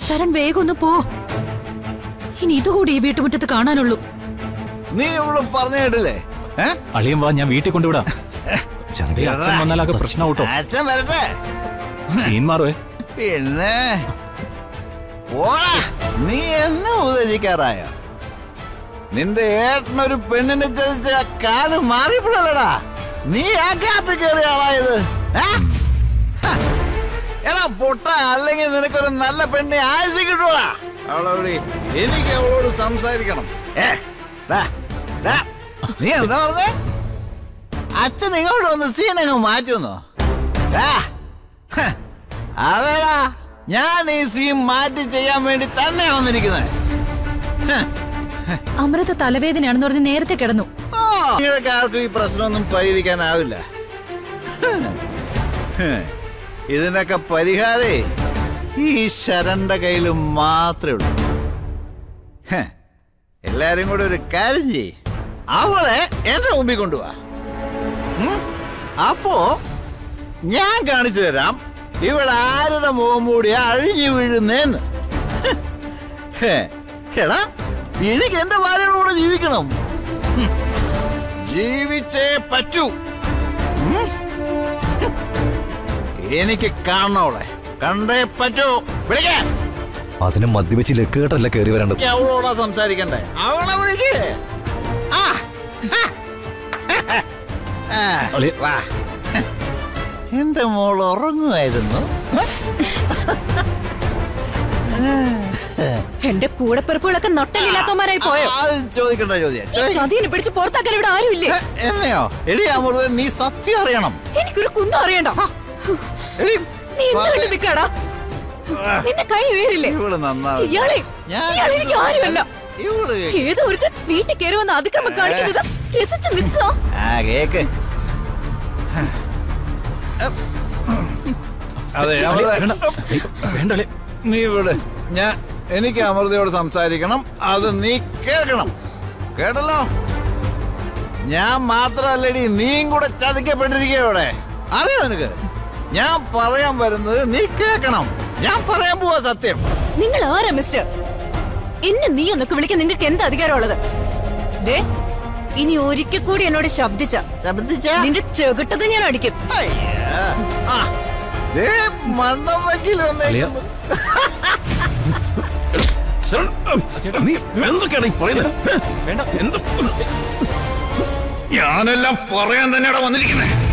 ശരൺ വേഗം ഒന്ന് പോ ഇനി ഇതുകൂടി ഈ വീട്ടുമുറ്റത്ത് കാണാനുള്ളൂ നീ ഇവിടെ പറഞ്ഞു കേട്ടില്ലേ ഏ? അളിയൻ വാ ഞാൻ വീട്ടിൽ കൊണ്ടുവിടാം ചന്തി അച്ഛൻ വന്നാലാകെ പ്രശ്നം കേട്ടോ അച്ഛൻ വരട്ടെ സീൻ മാറുവേ പിന്നെ ഓടാ നീ എന്നെ ഉപദേശിക്കാറായ നിന്റെ ഏട്ടനൊരു പെണ്ണിനെ ചതിച്ച കാലം മാറിയപ്പോഴല്ലടാ നീ ആ കാപ്പി കയറിയ ആളായത് ഏ? ഹ. എടാ പൊട്ട അല്ലെങ്കിൽ നിനക്കൊരു നല്ല പെണ്ണെ ആയുസ് കിട്ടൂടാ അവളോട് എനിക്ക് അവളോട് സംസാരിക്കണം ഏ ഡാ, ഡാ, നീ എന്താ പറഞ്ഞേ അച്ഛൻ ഇങ്ങോട്ട് വന്ന് സീനങ്ങ് മാറ്റുന്നോ ഡാ, ഹ. അതേടാ ഞാൻ ഈ സീൻ മാറ്റി ചെയ്യാൻ വേണ്ടി തന്നെയാ വന്നിരിക്കുന്നത് അമൃത തലവേദനയാണെന്ന് പറഞ്ഞ് നേരത്തെ കിടന്നു ഓ, നിങ്ങൾക്ക് ആർക്കും ഈ പ്രശ്നമൊന്നും പരിഹരിക്കാനാവില്ല ഇതിനൊക്കെ പരിഹാരേ ഈ ശരന്റെ കയ്യിൽ മാത്രമേ ഉള്ളൂ ഹ്. എല്ലാരും കൂടെ ഒരു കാര്യം ചെയ് അവളെ എന്റെ മുമ്പിൽ കൊണ്ടുപോവാ ഉം? അപ്പോ ഞാൻ കാണിച്ചു തരാം ഇവിടെ ആരുടെ മുഖം മൂടി അഴിഞ്ഞു വീഴുന്നേന്ന് ഹേ, എടാ എനിക്ക് എന്റെ ഭാര്യയുടെ കൂടെ ജീവിക്കണം ഹും. ജീവിച്ചേ പറ്റൂ ഉം. എനിക്ക് കാണണം അവളെ കണ്ടേ പറ്റൂ വിളിക്കാൻ അതിന് മദ്യവെച്ച് ലക്ക് കേട്ടല്ല കയറി വരേണ്ടത് എനിക്ക് അവളോടാ സംസാരിക്കണ്ടേ അവളെ വിളിക്ക് ആ ആ, അളിയ. വാ എന്റെ മോൾ ഉറങ്ങുമായിരുന്നു എന്റെ കൂടെപ്പിറപ്പുകളൊക്കെ നട്ടലില്ലാത്തവന്മാരായി പോയോ അത് ചോദിക്കണ്ട ചോദ്യം ഈ ചതിയനെ പിടിച്ച് പുറത്താക്കാൻ ഇവിടെ ആരുമില്ലേ എ- എന്നെയോ എടി അമൃത നീ സത്യം അറിയണം എനിക്കൊരു കുന്തം അറിയണ്ട എടി നീ എന്ത് കണ്ടു നിൽക്കാടാ നിന്റെ കൈ ഉയരില്ലേ ഇവള് നന്നാവും ഇയാളെ ഞാൻ- ഇയാളെ എനിക്ക് ആരുമല്ല ഇവള് ഏതോ ഒരുത്തൻ വീട്ടിൽ കയറി വന്ന് അതിക്രമം കാണിക്കുന്നത് രസിച്ച് നിൽക്കുക ആ കേക്ക് അതെ അളിയ, അമൃത വേണ്ട ഏയ്, വേണ്ട അളിയ. നീ ഇവിടെ ഞാൻ എനിക്ക് അമൃതയോട് സംസാരിക്കണം അത് നീ കേൾക്കണം കേട്ടല്ലോ ഞാൻ മാത്രല്ലടി നീയും കൂടെ ചതിക്കപ്പെട്ടിരിക്കുക ഇവിടെ അറിയോ നിനക്ക് ഞാൻ പറയാൻ വരുന്നത് നീ കേൾക്കണം ഞാൻ പറയാൻ പോവാ സത്യം നിങ്ങൾ ആരാ മിസ്റ്റർ എന്നെ നീ ഒന്നൊക്കെ വിളിക്കാൻ നിങ്ങൾക്ക് എന്ത് അധികാരമുള്ളത് ദേ ഇനി ഒരിക്കൽ കൂടി എന്നോട് ശബ്ദിച്ച ശബ്ദിച്ച നിന്റെ ചെകിട്ടത് ഞാൻ അടിക്കും മണ്ണവക്കിൽ വന്നേക്കുന്നു ചേട്ടാ, നീ എന്തൊക്കെയാണ് ഈ പറയുന്നത് വേണ്ട എന്ത് ഞാനെല്ലാം പറയാൻ തന്നെയാണ് വന്നിരിക്കുന്നത്